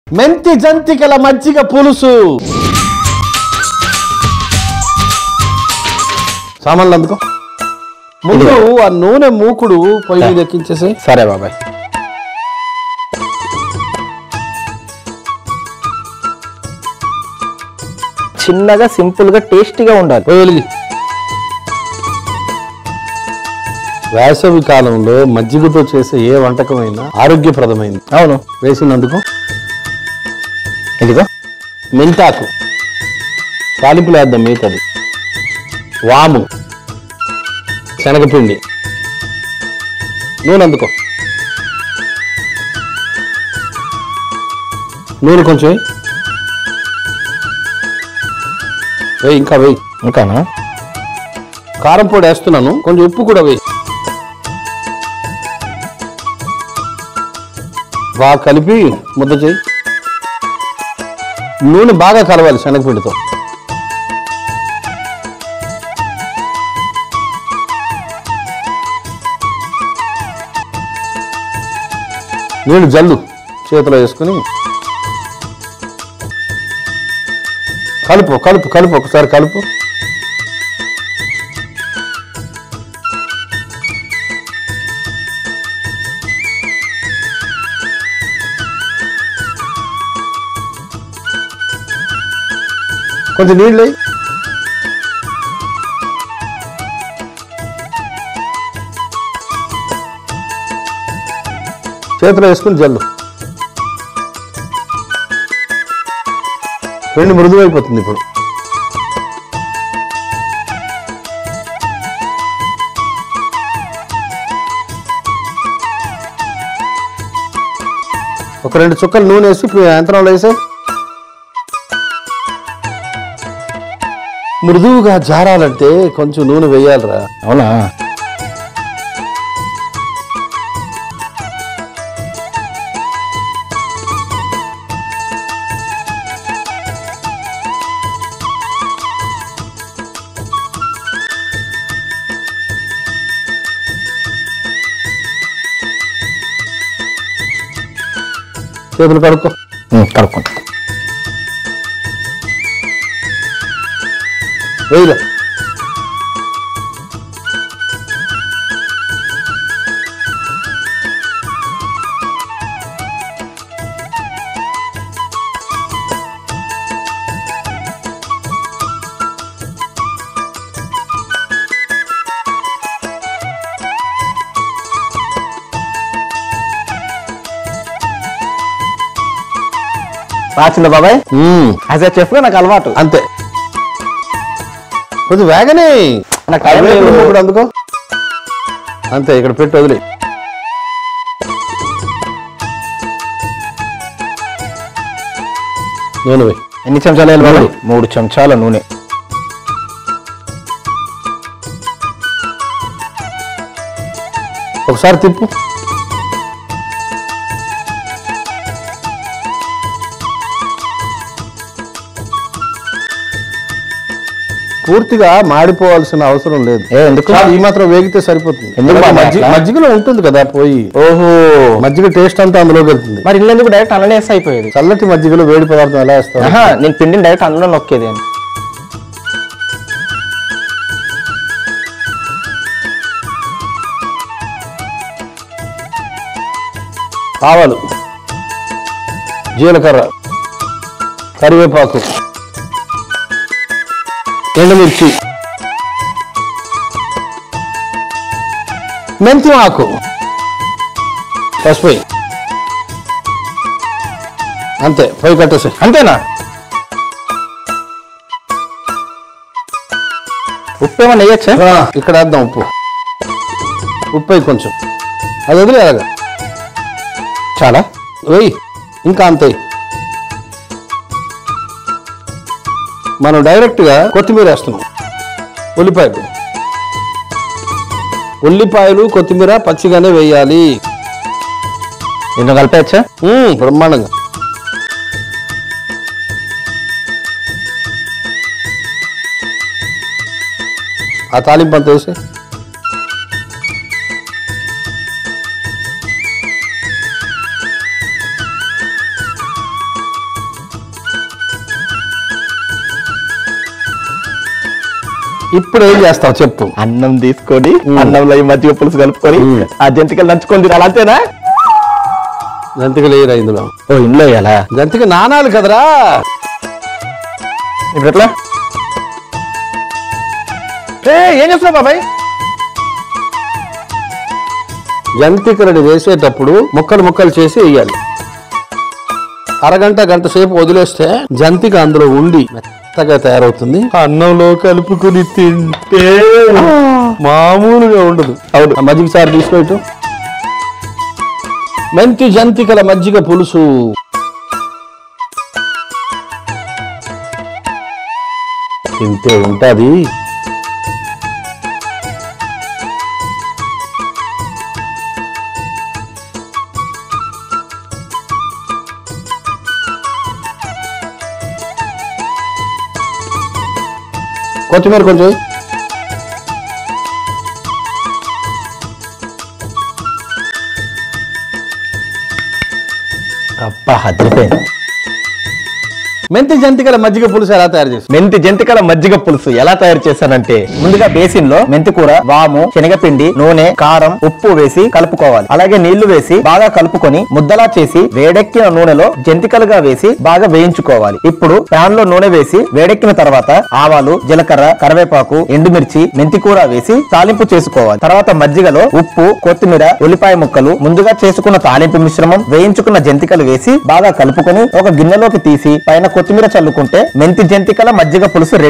మెంతి జంతికల మజ్జిగ పులుసు సామాన్లు అందుకో ముందు ఆ నూనె మూకుడు పొయ్యి మీద ఎక్కించేసి సరే బాబాయ్ చిన్నగా సింపుల్ గా టేస్టీగా ఉండాలి పొయ్యి వెలిగి వేసవి కాలంలో మజ్జిగతో చేసే ఏ వంటకమైనా ఆరోగ్యప్రదమైంది అవును వేసినందుకు ఇదిగో మెంతాకు తాలింపులు వేద్దాం మిగతాది వాము శనగపిండి నూనె అందుకో నూనె కొంచెం వేయి. వేయి ఇంకా వేయి ఇంకానా కారం పొడి వేస్తున్నాను కొంచెం ఉప్పు కూడా వేయి బాగా కలిపి ముద్ద చేయి నూనె బాగా కలవాలి శనగపిండితో నీళ్ళు జల్లు చేతిలో వేసుకుని కలుపు కలుపు కలుపు ఒకసారి కలుపు కొంచెం నీళ్ళు వేయి. చేతిలో వేసుకుని జల్లు పిండి మృదువైపోతుంది ఇప్పుడు ఒక రెండు చుక్కలు నూనె వేసి ఇప్పుడు యంత్రంలో వేసే మృదువుగా జారాలంటే కొంచెం నూనె వేయాలిరా అవునా చేతులు కడుక్కో ఉమ్, కలుపుకుంటా వేయలే రాచిందా బాబాయ్ మ్మ్. యాజ్ ఏ చెఫ్ గా నాకు అలవాటు అంతే కొంచెం వేగనే నాకు టైం లేదు. ఇప్పుడు అందుకో అంతే ఇక్కడ పెట్టి వదిలే నూనె వేయి ఎన్ని చెంచాలు వేయాలి బాబాయ్ మూడు చెంచాల నూనె ఒకసారి తిప్పు పూర్తిగా మాడిపోవాల్సిన అవసరం లేదు ఏ ఎందుకు చాలు, ఈ మాత్రం వేగితే సరిపోతుంది ఎందుకు ఎందుకంటే బాబాయ్ మజ్జి- అట్లా? మజ్జిగలో ఉంటుంది కదా పోయి ఓహో మజ్జిగ టేస్ట్ అంతా అందులోకి వెళ్తుంది మరి ఇల్లు ఎందుకు డైరెక్ట్ అందులో వేస్తే అయిపోయేది చల్లటి మజ్జిగలో వేడి పదార్థం ఎలా వేస్తావు ఆహా, నేను పిండిని డైరెక్ట్ అందులో నొక్కేది అని ఆవాలు జీలకర్ర కరివేపాకు ఎండుమిర్చి మెంతి ఆకు పసుపు అంతే పొయ్యి కట్టేసి అంతేనా ఉప్పు ఏమన్నా వేయచ్చా ఇక్కడ వేద్దాం ఉప్పు ఉప్పు వేయి కొంచెం అది వదిలే అలాగా చాలా వెయ్యి ఇంకా అంతే మనం డైరెక్ట్గా కొత్తిమీర వేస్తున్నాం ఉల్లిపాయలు ఉల్లిపాయలు కొత్తిమీర పచ్చిగానే వేయాలి ఇందులో కలిపేయచ్చా మ్మ్, బ్రహ్మాండంగా ఆ తాలింపు అంత వేసి ఇప్పుడు ఏం చేస్తావు చెప్పు అన్నం తీసుకొని అన్నంలో ఈ మజ్జిగ పులుసు కలుపుకొని ఆ జంతికలు నంచుకొని తినాలి అంతేనా జంతిక లేరా ఇందులో ఓ ఇంట్లో వేయాలా జంతిక నానాలు కదరా ఇప్పుడు ఎట్లా ఏ, ఏం చేస్తున్నావు బాబాయ్ జంతికలను వేసేటప్పుడు ముక్కలు ముక్కలు చేసి వేయాలి అరగంట గంట సేపు వదిలేస్తే జంతిక అందులో ఉండి మెత్తగా తయారవుతుంది అన్నంలో కలుపుకుని తింటే మామూలుగా ఉండదు అవును. ఆ మజ్జిగ సారు తీసుకోవటం మెంతి జంతికల మజ్జిగ పులుసు తింటే ఉంటది కొత్తిమీర కొంచెం అబ్బా అదిరిపోయింది మెంతి జంతికల మజ్జిగ పులుసు ఎలా తయారు చేసి మెంతి జంతికల మజ్జిగ పులుసు ఎలా తయారు చేశానంటే ముందుగా బేసిన్ లో మెంతి కూర వాము శనగపిండి నూనె కారం ఉప్పు వేసి కలుపుకోవాలి అలాగే నీళ్లు వేసి బాగా కలుపుకొని ముద్దలా చేసి వేడెక్కిన నూనెలో జంతికలుగా వేసి బాగా వేయించుకోవాలి ఇప్పుడు ప్యాన్ లో నూనె వేసి వేడెక్కిన తర్వాత ఆవాలు జీలకర్ర కరివేపాకు ఎండుమిర్చి మెంతి కూర వేసి తాలింపు చేసుకోవాలి తర్వాత మజ్జిగలో ఉప్పు కొత్తిమీర ఉల్లిపాయ ముక్కలు ముందుగా చేసుకున్న తాలింపు మిశ్రమం వేయించుకున్న జంతికలు వేసి బాగా కలుపుకొని ఒక గిన్నెలోకి తీసి పైన కొత్తిమీర చల్లుకుంటే మెంతి జంతికల మజ్జిగ పులుసు రెడీ